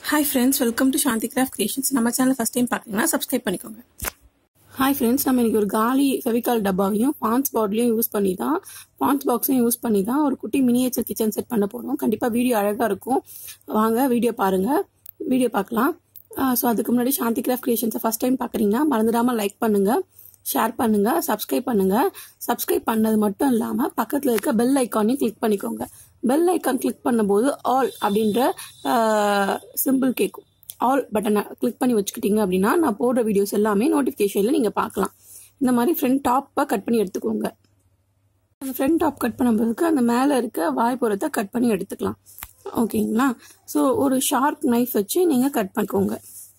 hi friends welcome to Shanthi craft creations நம்ம channel first time பார்க்குறீங்கன்னா subscribe பண்ணிக்கோங்க hi friends நம்ம இன்னைக்கு ஒரு காலி ஃபெவிகால் டப்பாவையும் பான்ஸ் பாட்லையும் யூஸ் பண்ணி தான் பான்ஸ் பாக்ஸையும் யூஸ் பண்ணி தான் ஒரு குட்டி மினியேச்சர் கிச்சன் செட் பண்ண போகிறோம் கண்டிப்பாக வீடியோ அழகாக இருக்கும் வாங்க வீடியோ பாருங்கள் வீடியோ பார்க்கலாம் ஸோ அதுக்கு முன்னாடி சாந்தி கிராஃப்ட் கிரியேஷன்ஸை ஃபஸ்ட் டைம் பார்க்குறீங்கன்னா மறந்துடாமல் லைக் பண்ணுங்கள் ஷேர் பண்ணுங்க சப்ஸ்கிரைப் பண்ணுங்க சப்ஸ்கிரைப் பண்ணது மட்டும் இல்லாமல் பக்கத்தில் இருக்க பெல் ஐக்கானையும் கிளிக் பண்ணிக்கோங்க பெல் ஐக்கான் கிளிக் பண்ணும்போது ஆல் அப்படின்ற சிம்பிள் கேட்கும் ஆல் பட்டனை கிளிக் பண்ணி வச்சுக்கிட்டீங்க அப்படின்னா நான் போடுற வீடியோஸ் எல்லாமே நோட்டிஃபிகேஷனில் நீங்கள் பார்க்கலாம் இந்த மாதிரி ஃப்ரண்ட் டாப்பை கட் பண்ணி எடுத்துக்கோங்க அந்த ஃப்ரண்ட் டாப் கட் பண்ணும்போதுக்கு அந்த மேலே இருக்க வாய்ப்புறத்தை கட் பண்ணி எடுத்துக்கலாம் ஓகேங்களா ஸோ ஒரு ஷார்ப் நைஃப் வச்சு நீங்கள் கட் பண்ணிக்கோங்க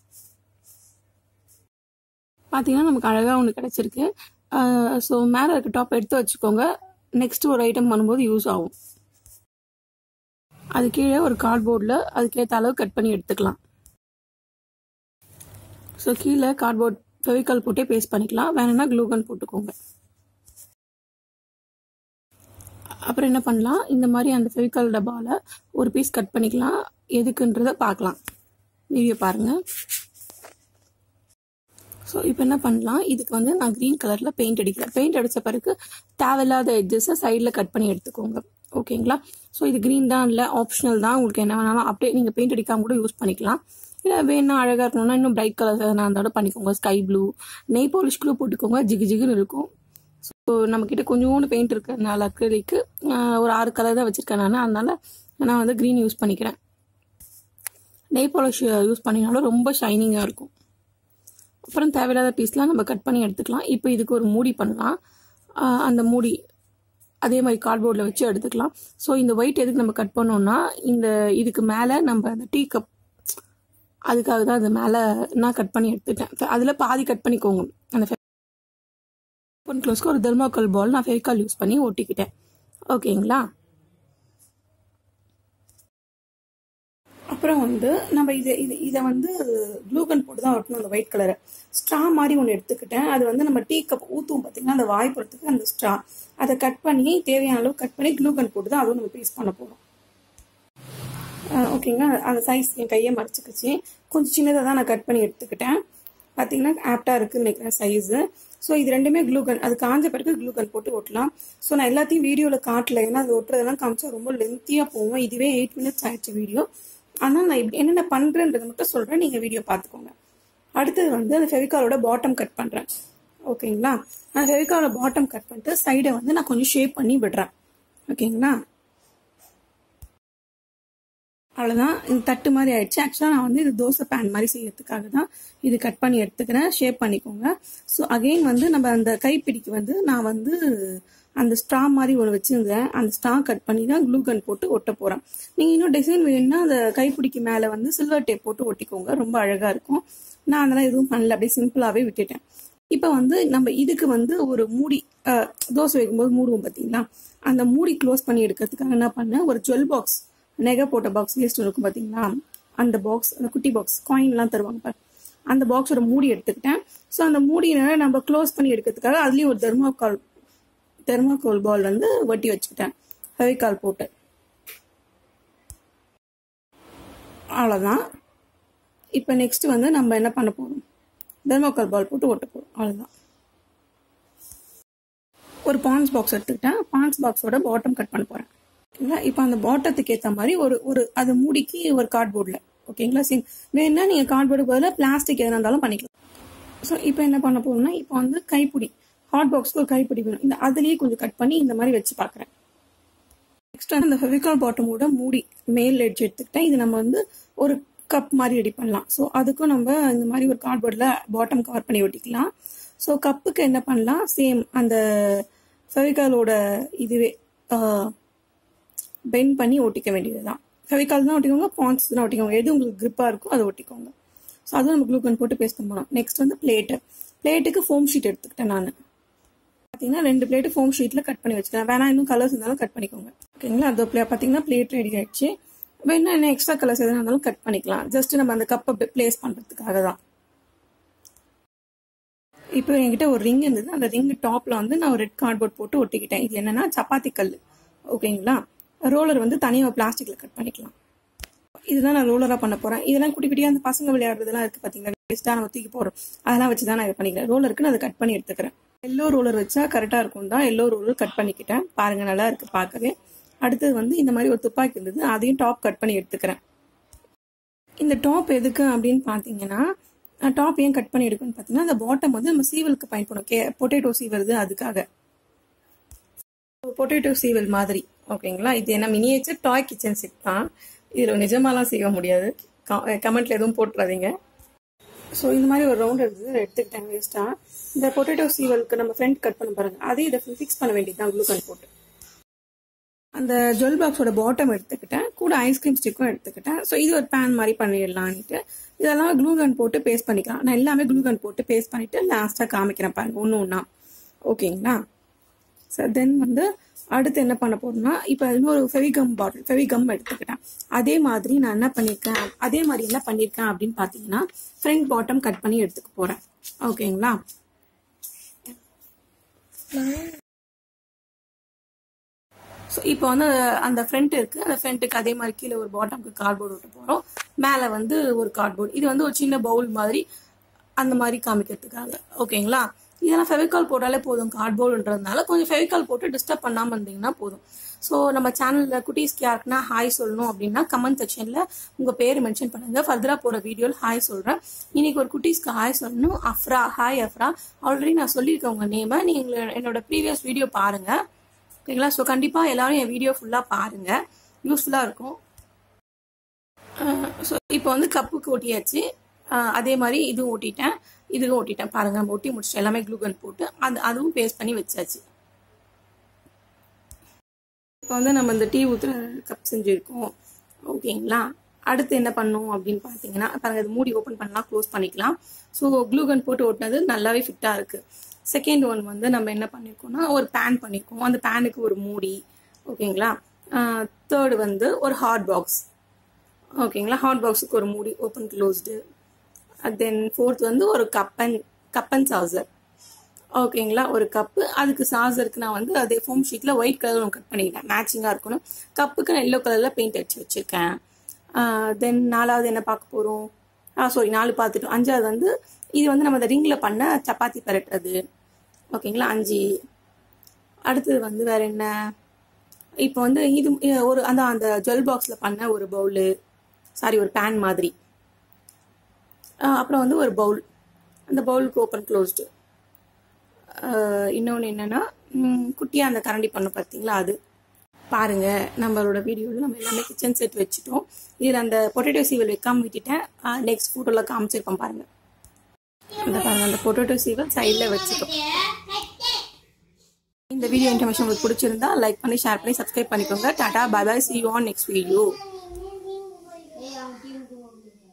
பார்த்தீங்கன்னா நமக்கு அழகாக ஒன்று கிடச்சிருக்கு ஸோ மேலே இருக்க டாப் எடுத்து வச்சுக்கோங்க நெக்ஸ்ட் ஒரு ஐட்டம் பண்ணும்போது யூஸ் ஆகும் அது கீழே ஒரு கார்ட்போர்டில் அதுக்கேற்ற அளவு கட் பண்ணி எடுத்துக்கலாம் ஸோ கீழே கார்ட்போர்ட் ஃபெவிகால் போட்டே பேஸ்ட் பண்ணிக்கலாம் வேணும்னா க்ளூகன் போட்டுக்கோங்க அப்புறம் என்ன பண்ணலாம் இந்த மாதிரி அந்த ஃபெவிகால் டப்பாவில் ஒரு பீஸ் கட் பண்ணிக்கலாம் எதுக்குன்றத பார்க்கலாம் வீடியோ பாருங்கள் ஸோ இப்போ என்ன பண்ணலாம் இதுக்கு வந்து நான் க்ரீன் கலரில் பெயிண்ட் அடிக்கிறேன் பெயிண்ட் அடித்த பிறகு தேவையில்லாத எட்ஜஸை சைடில் கட் பண்ணி எடுத்துக்கோங்க ஓகேங்களா ஸோ இது க்ரீன் தான் இல்லை ஆப்ஷனல் தான் உங்களுக்கு என்ன வேணாலும் அப்படியே நீங்கள் பெயிண்ட் அடிக்காம கூட யூஸ் பண்ணிக்கலாம் இல்லை வேணா அழகாக இருக்கணும்னா இன்னும் பிரைட் கலர்ஸ் எதனா இருந்தாலும் பண்ணிக்கோங்க sky blue nail polish glue போட்டுக்கோங்க ஜிகு ஜிகுன்னு இருக்கும் ஸோ நம்மக்கிட்ட கொஞ்சோண்டு பெயிண்ட் இருக்கிறதுனால அக்ரலிக்கு ஒரு ஆறு கலர் தான் வச்சுருக்கேன் நான் அதனால நான் வந்து க்ரீன் யூஸ் பண்ணிக்கிறேன் நெய் பாலிஷ் யூஸ் பண்ணினாலும் ரொம்ப ஷைனிங்காக இருக்கும் அப்புறம் தேவையில்லாத பீஸ்லாம் நம்ம கட் பண்ணி எடுத்துக்கலாம் இப்போ இதுக்கு ஒரு மூடி பண்ணலாம் அந்த மூடி அதே மாதிரி கார்ட்போர்டில் வச்சு எடுத்துக்கலாம் ஸோ இந்த ஒயிட் எதுக்கு நம்ம கட் பண்ணோம்னா இந்த இதுக்கு மேலே நம்ம அந்த டீ கப் அதுக்காக தான் அது மேலே நான் கட் பண்ணி எடுத்துட்டேன் அதில் பாதி கட் பண்ணிக்கோங்க அந்த ஒன் க்ளோஸ்க்கு ஒரு தெர்மாக்கல் பால் நான் ஃபெவிகால் யூஸ் பண்ணி ஒட்டிக்கிட்டேன் ஓகேங்களா அப்புறம் வந்து நம்ம இதை இது இதை வந்து க்ளூகன் போட்டு தான் ஒட்டணும் அந்த ஒயிட் கலரை ஸ்ட்ரா மாதிரி ஒன்று எடுத்துக்கிட்டேன் அது வந்து நம்ம டீ கப் ஊற்றுவோம் பார்த்தீங்கன்னா அந்த வாய்ப்புறத்துக்கு அந்த ஸ்ட்ரா அதை கட் பண்ணி தேவையான அளவு கட் பண்ணி க்ளூகன் போட்டு தான் அதுவும் நம்ம பீஸ் பண்ண போகிறோம் ஓகேங்களா அந்த சைஸ் என் கையை மறைச்சிக்கிச்சு கொஞ்சம் சின்னதாக தான் நான் கட் பண்ணி எடுத்துக்கிட்டேன் பார்த்தீங்கன்னா ஆப்டாக இருக்குன்னு நினைக்கிறேன் சைஸு ஸோ இது ரெண்டுமே க்ளூகன் அது காஞ்ச பிறகு க்ளூகன் போட்டு ஒட்டலாம் ஸோ நான் எல்லாத்தையும் வீடியோவில் காட்டல ஏன்னா அது ஒட்டுறதெல்லாம் காமிச்சா ரொம்ப லென்த்தியாக போவோம் இதுவே எயிட் மினிட்ஸ் ஆயிடுச்சு வீடியோ ஆனால் நான் இப்படி என்னென்ன பண்ணுறேன்றதை மட்டும் சொல்கிறேன் நீங்கள் வீடியோ பார்த்துக்கோங்க அடுத்தது வந்து அந்த ஃபெவிகாலோட பாட்டம் கட் பண்ணுறேன் ஓகேங்களா அந்த ஃபெவிகாலோட பாட்டம் கட் பண்ணிட்டு சைடை வந்து நான் கொஞ்சம் ஷேப் பண்ணி விடுறேன் ஓகேங்களா அவ்வளோதான் இது தட்டு மாதிரி ஆயிடுச்சு ஆக்சுவலாக நான் வந்து இது தோசை பேன் மாதிரி செய்யறதுக்காக தான் இது கட் பண்ணி எடுத்துக்கிறேன் ஷேப் பண்ணிக்கோங்க ஸோ அகெயின் வந்து நம்ம அந்த கைப்பிடிக்கு வந்து நான் வந்து அந்த ஸ்ட்ரா மாதிரி ஒன்று வச்சுருந்தேன் அந்த ஸ்ட்ரா கட் பண்ணி தான் க்ளூகன் போட்டு ஒட்ட போகிறேன் நீங்கள் இன்னும் டிசைன் வேணும்னா அந்த கைப்பிடிக்கு மேலே வந்து சில்வர் டேப் போட்டு ஒட்டிக்கோங்க ரொம்ப அழகாக இருக்கும் நான் அதெல்லாம் எதுவும் பண்ணல அப்படியே சிம்பிளாகவே விட்டுட்டேன் இப்போ வந்து நம்ம இதுக்கு வந்து ஒரு மூடி தோசை வைக்கும்போது மூடுவோம் பார்த்தீங்களா அந்த மூடி க்ளோஸ் பண்ணி எடுக்கிறதுக்காக என்ன பண்ணேன் ஒரு ஜுவல் பாக்ஸ் நெகை போட்ட பாக்ஸ் வேஸ்ட் இருக்கும் பார்த்தீங்களா அந்த பாக்ஸ் அந்த குட்டி பாக்ஸ் காயின்லாம் தருவாங்க பாரு அந்த பாக்ஸோட மூடி எடுத்துக்கிட்டேன் ஸோ அந்த மூடினால நம்ம க்ளோஸ் பண்ணி எடுக்கிறதுக்காக அதுலேயும் ஒரு தெர்மாக்கால் தெர்மாக்கோல் பால் வந்து ஒட்டி வச்சுக்கிட்டேன் ஃபெவிகால் போட்டு அவ்வளோதான் இப்போ நெக்ஸ்ட் வந்து நம்ம என்ன பண்ண போகிறோம் தெர்மாக்கோல் பால் போட்டு ஒட்ட போகிறோம் அவ்வளோதான் ஒரு பான்ஸ் பாக்ஸ் எடுத்துக்கிட்டேன் பான்ஸ் பாக்ஸோட பாட்டம் கட் பண்ண போகிறேன் ஓகேங்களா இப்போ அந்த பாட்டத்துக்கு ஏற்ற மாதிரி ஒரு ஒரு அது மூடிக்கு ஒரு கார்ட்போர்டில் ஓகேங்களா சிம் வேணுன்னா நீங்கள் கார்ட்போர்டுக்கு பதிலாக பிளாஸ்டிக் எதுனா இருந்தாலும் பண்ணிக்கலாம் ஸோ இப்போ என்ன பண்ண போகிறோம்னா இப்போ வந்து கைப்பிடி ஹாட் பாக்ஸ்க்கு ஒரு கைப்பிடி வேணும் இந்த அதுலேயே கொஞ்சம் கட் பண்ணி இந்த மாதிரி வச்சு பார்க்குறேன் நெக்ஸ்ட் வந்து இந்த ஃபெவிகால் பாட்டமோட மூடி மேல் எட்ஜ் எடுத்துக்கிட்டேன் இது நம்ம வந்து ஒரு கப் மாதிரி ரெடி பண்ணலாம் ஸோ அதுக்கும் நம்ம இந்த மாதிரி ஒரு கார்ட்போர்டில் பாட்டம் கவர் பண்ணி ஒட்டிக்கலாம் ஸோ கப்புக்கு என்ன பண்ணலாம் சேம் அந்த ஃபெவிகாலோட இதுவே பெண்ட் பண்ணி ஒட்டிக்க வேண்டியது தான் ஃபெவிகால் தான் ஒட்டிக்கோங்க பான்ஸ் தான் ஒட்டிக்கோங்க எது உங்களுக்கு க்ரிப்பாக இருக்கோ அதை ஒட்டிக்கோங்க ஸோ அதுவும் நம்ம க்ளூகன் போட்டு பேஸ்ட் பண்ணலாம் நெக்ஸ்ட் வந்து பிளேட்டு பிளேட்டுக்கு ஃபோம் ஷீட் எடுத்துக்கிட்டேன் நான் பார்த்தீங்கன்னா ரெண்டு பிளேட்டு ஃபோம் ஷீட்டில் கட் பண்ணி வச்சுக்கிறேன் வேணா இன்னும் கலர்ஸ் இருந்தாலும் கட் பண்ணிக்கோங்க ஓகேங்களா அது பிளே பார்த்தீங்கன்னா பிளேட் ரெடி ஆயிடுச்சு வேணா என்ன எக்ஸ்ட்ரா கலர்ஸ் எதுனா இருந்தாலும் கட் பண்ணிக்கலாம் ஜஸ்ட் நம்ம அந்த கப்பை பிளேஸ் பண்ணுறதுக்காக தான் இப்போ என்கிட்ட ஒரு ரிங் இருந்தது அந்த ரிங் டாப்பில் வந்து நான் ஒரு ரெட் கார்ட்போர்ட் போட்டு ஒட்டிக்கிட்டேன் இது என்னன்னா சப்பாத்தி கல் ஓகேங்களா ரோலர் வந்து தனியாக பிளாஸ்டிக்கில் கட் பண்ணிக்கலாம் இதுதான் நான் ரோலராக பண்ண போகிறேன் இதெல்லாம் குட்டி குட்டியாக அந்த பசங்க விளையாடுறதுலாம் இருக்குது பார்த்தீங்களா வேஸ்ட்டாக நம்ம தூக்கி போகிறோம் அதெல்லாம் வச்சு தான் நான் இதை பண்ணிக்கிறேன் ரோலருக்கு நான் அதை கட் பண்ணி எடுத்துக்கிறேன் எல்லோ ரோலர் வச்சா கரெக்டாக இருக்கும் தான் எல்லோ ரோலர் கட் பண்ணிக்கிட்டேன் பாருங்க நல்லா இருக்கு பார்க்கவே அடுத்தது வந்து இந்த மாதிரி ஒரு துப்பாக்கி இருந்தது அதையும் டாப் கட் பண்ணி எடுத்துக்கிறேன் இந்த டாப் எதுக்கு அப்படின்னு பார்த்தீங்கன்னா டாப் ஏன் கட் பண்ணி எடுக்குன்னு பார்த்தீங்கன்னா அந்த பாட்டம் வந்து நம்ம சீவலுக்கு பயன்படும் கே பொட்டேட்டோ சீவருது அதுக்காக பொட்டேட்டோ சீவல் மாதிரி ஓகேங்களா இது என்ன மினியேச்சர் டாய் கிச்சன் செட் தான் இதில் நிஜமாலாம் செய்ய முடியாது கமெண்ட்ல எதுவும் போட்டுறாதீங்க ஸோ இந்த மாதிரி ஒரு ரவுண்ட் எடுத்து எடுத்துக்கிட்டேன் வேஸ்ட்டாக இந்த பொட்டேட்டோ சீவலுக்கு நம்ம ஃப்ரண்ட் கட் பண்ண பாருங்க அதே இதை ஃபிக்ஸ் பண்ண வேண்டியது தான் க்ளூகன் போட்டு அந்த ஜுவல் பாக்ஸோட பாட்டம் எடுத்துக்கிட்டேன் கூட ஐஸ்கிரீம் ஸ்டிக்கும் எடுத்துக்கிட்டேன் ஸோ இது ஒரு பேன் மாதிரி பண்ணிடலான்ட்டு இதெல்லாம் க்ளூகன் போட்டு பேஸ்ட் பண்ணிக்கலாம் நான் எல்லாமே க்ளூகன் போட்டு பேஸ்ட் பண்ணிட்டு லாஸ்ட்டாக காமிக்கிறேன் பாருங்க ஒன்று ஒன்றா ஓகேங்களா சார் தென் வந்து அடுத்து என்ன பண்ண போறோம்னா இப்போ இன்னொரு ஃபெவிகம் பாட்டில் ஃபெவிகம் எடுத்துக்கிட்டேன் அதே மாதிரி நான் என்ன பண்ணியிருக்கேன் அதே மாதிரி என்ன பண்ணியிருக்கேன் அப்படின்னு பார்த்தீங்கன்னா ஃப்ரண்ட் பாட்டம் கட் பண்ணி எடுத்துக்க போறேன் ஓகேங்களா ஸோ இப்போ வந்து அந்த ஃப்ரண்ட் இருக்கு அந்த ஃப்ரண்ட்டுக்கு அதே மாதிரி கீழே ஒரு பாட்டம்க்கு கார்ட்போர்டு விட்டு போகிறோம் மேலே வந்து ஒரு கார்ட்போர்டு இது வந்து ஒரு சின்ன பவுல் மாதிரி அந்த மாதிரி காமிக்கிறதுக்காக ஓகேங்களா இதெல்லாம் ஃபெவிகால் போட்டாலே போதும் கார்ட்போர்டுன்றதுனால கொஞ்சம் ஃபெவிகால் போட்டு டிஸ்டர்ப் பண்ணாமல் இருந்தீங்கன்னா போதும் ஸோ நம்ம சேனலில் குட்டீஸ்க்கு யாருக்குன்னா ஹாய் சொல்லணும் அப்படின்னா கமெண்ட் செக்ஷனில் உங்கள் பேர் மென்ஷன் பண்ணுங்க ஃபர்தராக போகிற வீடியோவில் ஹாய் சொல்கிறேன் இன்னைக்கு ஒரு குட்டீஸ்க்கு ஹாய் சொல்லணும் அஃப்ரா ஹாய் அஃப்ரா ஆல்ரெடி நான் சொல்லியிருக்கேன் உங்கள் நேமை நீங்கள் என்னோட ப்ரீவியஸ் வீடியோ பாருங்கள் ஓகேங்களா ஸோ கண்டிப்பாக எல்லாரும் என் வீடியோ ஃபுல்லாக பாருங்கள் யூஸ்ஃபுல்லாக இருக்கும் ஸோ இப்போ வந்து கப்புக்கு ஒட்டியாச்சு அதே மாதிரி இதுவும் ஓட்டிட்டேன் இதுவும் ஓட்டிட்டேன் பாருங்க நம்ம ஒட்டி முடிச்சிட்டேன் எல்லாமே க்ளூகன் போட்டு அது அதுவும் பேஸ்ட் பண்ணி வச்சாச்சு இப்போ வந்து நம்ம இந்த டீ ஊற்றுற கப் செஞ்சுருக்கோம் ஓகேங்களா அடுத்து என்ன பண்ணும் அப்படின்னு பார்த்தீங்கன்னா பாருங்க இது மூடி ஓப்பன் பண்ணலாம் க்ளோஸ் பண்ணிக்கலாம் ஸோ க்ளூகன் போட்டு ஓட்டினது நல்லாவே ஃபிட்டாக இருக்குது செகண்ட் ஒன் வந்து நம்ம என்ன பண்ணியிருக்கோம்னா ஒரு பேன் பண்ணியிருக்கோம் அந்த பேனுக்கு ஒரு மூடி ஓகேங்களா தேர்டு வந்து ஒரு ஹாட் பாக்ஸ் ஓகேங்களா ஹாட் பாக்ஸுக்கு ஒரு மூடி ஓப்பன் க்ளோஸ்டு தென் ஃபோர்த் வந்து ஒரு கப்பன் கப்பன் சாசர் ஓகேங்களா ஒரு கப்பு அதுக்கு சாசருக்கு நான் வந்து அதே ஃபோம் ஷீட்டில் ஒயிட் கலர் கட் பண்ணிக்கிட்டேன் மேட்சிங்காக இருக்கணும் கப்புக்கு நான் எல்லோ கலரில் பெயிண்ட் அடிச்சு வச்சுருக்கேன் தென் நாலாவது என்ன பார்க்க போகிறோம் ஆ சாரி நாலு பார்த்துட்டோம் அஞ்சாவது வந்து இது வந்து நம்ம இந்த ரிங்கில் பண்ண சப்பாத்தி பரட்டுறது ஓகேங்களா அஞ்சு அடுத்தது வந்து வேற என்ன இப்போ வந்து இது ஒரு அந்த அந்த ஜுவல் பாக்ஸில் பண்ண ஒரு பவுலு சாரி ஒரு பேன் மாதிரி அப்புறம் வந்து ஒரு பவுல் அந்த பவுலுக்கு ஓப்பன் க்ளோஸ்டு இன்னொன்று என்னென்னா குட்டியாக அந்த கரண்டி பண்ண பார்த்தீங்களா அது பாருங்க நம்மளோட வீடியோவில் நம்ம எல்லாமே கிச்சன் செட் வச்சுட்டோம் இதில் அந்த பொட்டேட்டோ சீவல் வைக்காம விட்டுட்டேன் நெக்ஸ்ட் ஃபோட்டோவில் காமிச்சிருப்போம் பாருங்க இந்த பாருங்க அந்த பொட்டேட்டோ சீவல் சைடில் வச்சுட்டோம் இந்த வீடியோ இன்ஃபர்மேஷன் உங்களுக்கு பிடிச்சிருந்தா லைக் பண்ணி ஷேர் பண்ணி சப்ஸ்கிரைப் பண்ணிக்கோங்க tata bye bye see you on next video